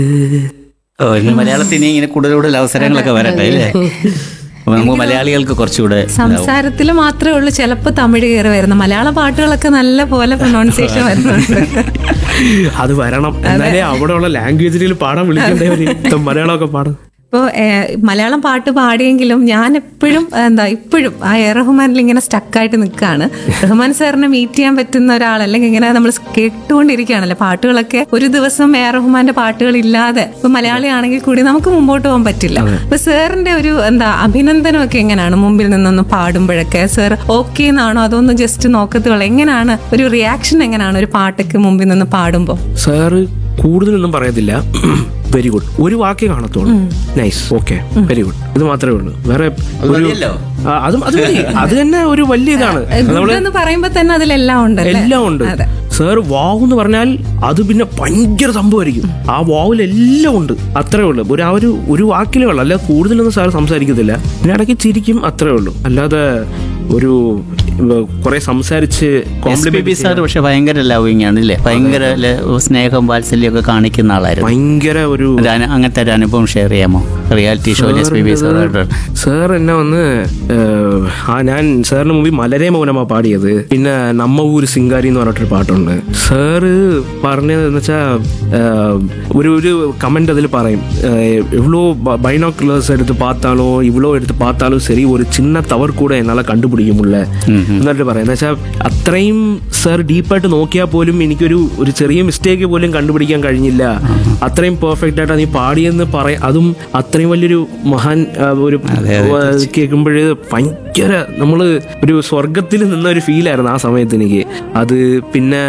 ഓ ഇനി മലയാളത്തിന് ഇങ്ങനെ കൂടുതൽ കൂടുതൽ അവസരങ്ങളൊക്കെ വരട്ടെ അല്ലേ അപ്പൊ നമുക്ക് മലയാളികൾക്ക് കുറച്ചുകൂടെ ഇതാവും. സംസാരത്തിൽ മാത്രമേ ഉള്ളൂ ചിലപ്പോൾ തമിഴ് കയറി വരുന്നത് മലയാള പാട്ടുകളൊക്കെ നല്ല പോലെ പ്രൊണൗൺസിയേഷൻ വരുന്നുണ്ട് അത് വരണം എന്നാലേ അവിടെയുള്ള ലാംഗ്വേജിൽ പാടാൻ വിളിക്കേണ്ടവര് മലയാളമൊക്കെ പാടും ഇപ്പോൾ മലയാളം പാട്ട് പാടിയെങ്കിലും ഞാൻ എപ്പോഴും എന്താ ഇപ്പോഴും ആ എ റഹ്മാനിൽ ഇങ്ങനെ സ്റ്റക്കായിട്ട് നിൽക്കുകയാണ് റഹ്മാൻ സാറിനെ മീറ്റ് ചെയ്യാൻ പറ്റുന്ന ഒരാൾ അല്ലെങ്കിൽ ഇങ്ങനെ നമ്മൾ കേട്ടുകൊണ്ടിരിക്കുകയാണല്ലോ പാട്ടുകളൊക്കെ ഒരു ദിവസം എ റഹ്മാന്റെ പാട്ടുകൾ ഇല്ലാതെ ഇപ്പൊ മലയാളി ആണെങ്കിൽ കൂടി നമുക്ക് മുമ്പോട്ട് പോകാൻ പറ്റില്ല അപ്പൊ സാറിന്റെ ഒരു എന്താ അഭിനന്ദനമൊക്കെ എങ്ങനെയാണ് മുമ്പിൽ നിന്നൊന്ന് പാടുമ്പോഴൊക്കെ സാർ ഓക്കെ എന്നാണോ അതൊന്ന് ജസ്റ്റ് നോക്കത്തുള്ളൂ എങ്ങനെയാണ് ഒരു റിയാക്ഷൻ എങ്ങനെയാണ് ഒരു പാട്ടൊക്കെ മുമ്പിൽ നിന്ന് പാടുമ്പോൾ സാറ് കൂടുതലൊന്നും പറയത്തില്ല വെരി ഗുഡ് ഒരു വാക്കേ കാണത്തുള്ളൂ നൈസ് ഓക്കെ വെരി ഗുഡ് ഇത് മാത്രമേ ഉള്ളൂ വേറെ ഒരു മതിയല്ലോ. ആ, അതും അത് മതി. അത് തന്നെ ഒരു വലിയ ഇതാണ് ഗുഡ് എന്ന് പറയുമ്പോ തന്നെ അതിലെല്ലാം ഉണ്ടല്ലേ എല്ലാം ഉണ്ട് അതെ. സാർ വാവ് എന്ന് പറഞ്ഞാൽ അത് പിന്നെ ഭയങ്കര സംഭവമായിരിക്കും ആ വാവിൽ എല്ലാം ഉണ്ട് അത്രേ ഉള്ളൂ ഒരു ആ ഒരു ഒരു വാക്കിലേ ഉള്ളൂ അല്ല കൂടുതലൊന്നും സാർ സംസാരിക്കത്തില്ല പിന്നെ ഇടയ്ക്ക് ചിരിക്കും അത്രേ ഉള്ളൂ അല്ലാതെ ഒരു കുറെ സംസാരിച്ച് S P B compliment sir പക്ഷെ ഭയങ്കര ലവിങ് ആണ് അല്ലേ ഭയങ്കര ല- സ്നേഹം വാത്സല്യം ഒക്കെ കാണിക്കുന്ന ആളായിരുന്നു ഭയങ്കര ഒരു ഒരു അനു- അങ്ങനത്തെ ഒരു അനുഭവം ഷെയർ ചെയ്യാമോ റിയാലിറ്റി ഷോയിൽ എസ് പി ബി സാറായിട്ട് സാർ എന്നെ വന്ന് ഏഹ്, ആ ഞാൻ സാറിന് മുമ്പിൽ മലരെ മൗനമാ പാടിയത് പിന്നെ നമ്മ ഊര് സിംഗാരി എന്ന് പറഞ്ഞിട്ടൊരു പാട്ടുണ്ട് സാറ് പറഞ്ഞത് എന്ന് വെച്ചാ ഏഹ്, ഒരു ഒരു കമന്റ് അതിൽ പറയും ഏഹ്, ഇவ்வளோ பைனாக்குலர்ஸ் எடுத்து பார்த்தாலும் இவ்வளோ எடுத்து பார்த்தாலும் சரி ஒரு சின்ன தவறு கூட என்னால் கண்டுபிடிக்க முடியல എന്നിട്ട് പറയാം എന്ന് വെച്ചാൽ അത്രയും സാർ ഡീപ്പായിട്ട് നോക്കിയാൽ പോലും എനിക്കൊരു ഒരു ചെറിയ മിസ്റ്റേക്ക് പോലും കണ്ടുപിടിക്കാൻ കഴിഞ്ഞില്ല അത്രയും പെർഫെക്റ്റ് ആയിട്ട് നീ പാടിയെന്ന് പറയാം അതും അത്രയും വലിയൊരു മഹാൻ ആ, ഒരു കേൾക്കുമ്പോഴേ ഭയങ്കര നമ്മൾ ഒരു സ്വർഗത്തിൽ നിന്ന ഒരു ഫീലായിരുന്നു ആ സമയത്ത് എനിക്ക് അത് പിന്നെ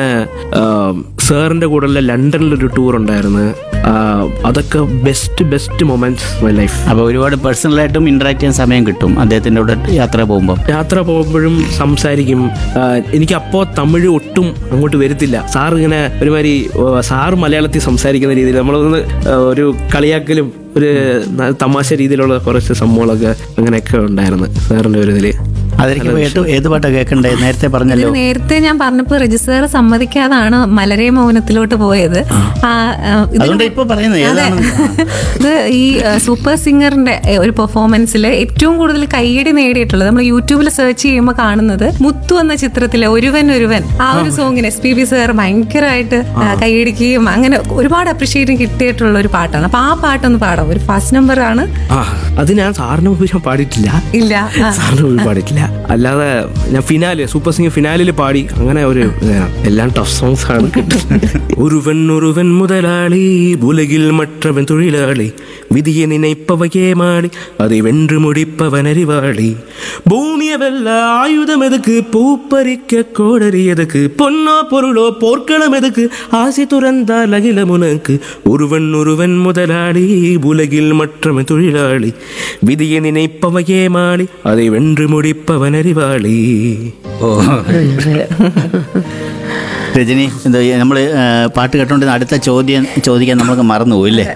സാറിന്റെ കൂടെയുള്ള ലണ്ടനിലൊരു ടൂർ ഉണ്ടായിരുന്നു ആ, അതൊക്കെ best best moments my life അപ്പോൾ ഒരുപാട് പേഴ്സണലായിട്ടും ഇന്ററാക്ട് ചെയ്യാൻ സമയം കിട്ടും അദ്ദേഹത്തിൻ്റെ കൂടെ യാത്ര പോകുമ്പോൾ യാത്ര പോകുമ്പോഴും സംസാരിക്കും ആ, എനിക്ക് അപ്പോ തമിഴ് ഒട്ടും അങ്ങോട്ട് വരത്തില്ല സാർ ഇങ്ങനെ ഒരുമാതിരി ഓ, സാർ മലയാളത്തിൽ സംസാരിക്കുന്ന രീതിയിൽ നമ്മളൊന്ന് ആ, ഒരു കളിയാക്കലും ഒരു ന- തമാശ രീതിയിലുള്ള കുറച്ച് സംഭവങ്ങളൊക്കെ അങ്ങനെയൊക്കെ ഉണ്ടായിരുന്നു സാറിന്റെ ഒരു ഇതില് അതായിരിക്കും ഏത് ഏത് പാട്ടാണ് കേൾക്കണ്ടേ നേരത്തെ പറഞ്ഞല്ലോ ഇത് നേരത്തെ ഞാൻ പറഞ്ഞപ്പോ രജിസ്റ്റർ സമ്മതിക്കാതാണ് മലരെ മൗനത്തിലോട്ട് പോയത് ആ, ആ, ഇതിന് അതുകൊണ്ട് ഇപ്പൊ പറയുന്നത് അതെ. ഏതാണ് ഇത് ഈ ആ, സൂപ്പർ സിംഗറിന്റെ ഏ, ഒരു പെർഫോമൻസിൽ ഏറ്റവും കൂടുതൽ കൈയടി നേടിയിട്ടുള്ളത് നമ്മൾ യൂട്യൂബിൽ സെർച്ച് ചെയ്യുമ്പോൾ കാണുന്നത് മുത്തു എന്ന ചിത്രത്തിലെ ഒരുവൻ ഒരുവൻ ആ ഒരു സോങ്ങിന് എസ് പി ബി സാർ ഭയങ്കരമായിട്ട് ആ, കൈയടിക്കുകയും അങ്ങനെ ഒരുപാട് അപ്രിഷിയേറ്റ് കിട്ടിയിട്ടുള്ള ഒരു പാട്ടാണ് അപ്പൊ ആ പാട്ടൊന്ന് പാടാം ഒരു ഫസ്റ്റ് നമ്പർ ആണ് ആ അത് ഞാൻ സാറിന് മുമ്പ് ഞാൻ പാടിയിട്ടില്ല ഇല്ല ആ. സാറിന് മുമ്പ് പാടിയിട്ടില്ല അല്ലാതെ ഞാൻ ഫിനാല് സൂപ്പർ സിംഗർ ഫിനാലിൽ പാടി അങ്ങനെ ഒരു ഇതാണ്. എല്ലാം ടഫ് സോങ്സ് ആണ് കിട്ടുന്നത് ഒരുവൻ ഒരുവൻ മുതലാളി ഉലകിൽ മற்றവൻ തൊഴിലാളി വിധിയെ നിனைப்பவையே மாடி அதை வென்று முடிப்பவன் அறிவாளி பூமிய வெல்ல ஆயுதம் எதுக்கு பூப்பறிக்க கோடரி எதுக்கு பொன்னோ பொருளோ போர்க்களம் எதுக்கு ஆசை துறந்தால் அகிலம் உனக்கு ஒருவன் ஒருவன் முதலாளி உலகில் மற்றவன் தொழிலாளி விதியை நினைப்பவையே மாடி அதை வென்று முடிப்பவன் அறிவாளி ഓ രജനി എന്താ നമ്മൾ പാട്ട് കേട്ടോണ്ട് അടുത്ത ചോദ്യം ചോദിക്കാൻ നമുക്ക് മറന്നുപോയി അല്ലേ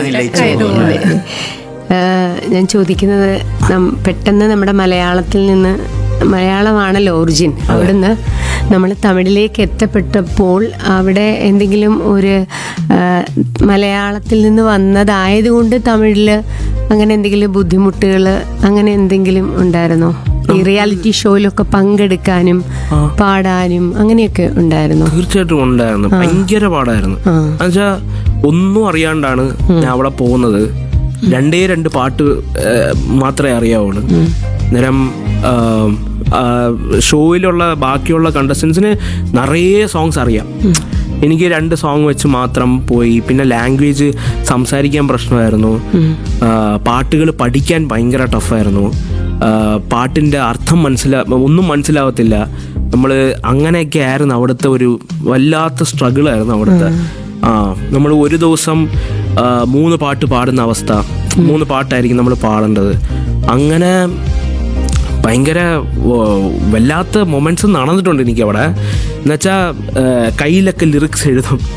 ആ, ഞാൻ ചോദിക്കുന്നത് നം- പെട്ടെന്ന് നമ്മുടെ മലയാളത്തിൽ നിന്ന് മലയാളമാണല്ലോ ഒറിജിൻ അവിടുന്ന് നമ്മൾ തമിഴിലേക്ക് എത്തപ്പെട്ടപ്പോൾ അവിടെ എന്തെങ്കിലും ഒരു ആ, മലയാളത്തിൽ നിന്ന് വന്നതായതുകൊണ്ട് തമിഴിൽ അങ്ങനെ എന്തെങ്കിലും ബുദ്ധിമുട്ടുകൾ അങ്ങനെ എന്തെങ്കിലും ഉണ്ടായിരുന്നോ ഈ റിയാലിറ്റി ഷോയിലൊക്കെ പങ്കെടുക്കാനും പാടാനും അങ്ങനെയൊക്കെ ഉണ്ടായിരുന്നോ തീർച്ചയായിട്ടും ഉണ്ടായിരുന്നു ഭയങ്കര പാടായിരുന്നു എന്നുവെച്ചാ ഒന്നും അറിയാണ്ടാണ് ഞാൻ അവിടെ പോകുന്നത് രണ്ടേ രണ്ട് പാട്ട് ഏഹ്, മാത്രമേ അറിയാവുള്ളൂ അന്നേരം ആം, ആ, ഷോയിലുള്ള ബാക്കിയുള്ള കണ്ടസ്റ്റൻസിന് നിറയെ സോങ്സ് അറിയാം എനിക്ക് രണ്ട് സോങ് വെച്ച് മാത്രം പോയി പിന്നെ ലാംഗ്വേജ് സംസാരിക്കാൻ പ്രശ്നമായിരുന്നു പാട്ടുകൾ പഠിക്കാൻ ഭയങ്കര ടഫായിരുന്നു പാട്ടിൻ്റെ അർത്ഥം മനസ്സിലാ ഒന്നും മനസ്സിലാവത്തില്ല നമ്മൾ അങ്ങനെയൊക്കെ ആയിരുന്നു അവിടുത്തെ ഒരു വല്ലാത്ത സ്ട്രഗിൾ ആയിരുന്നു അവിടുത്തെ ആ നമ്മൾ ഒരു ദിവസം ആ, മൂന്ന് പാട്ട് പാടുന്ന അവസ്ഥ മൂന്ന് പാട്ടായിരിക്കും നമ്മൾ പാടേണ്ടത് അങ്ങനെ ഭയങ്കര ഓ, വല്ലാത്ത മൊമെന്റ്സ് നടന്നിട്ടുണ്ട് എനിക്ക് അവിടെ എന്നുവെച്ചാൽ കയ്യിലൊക്കെ ലിറിക്സ് എഴുതും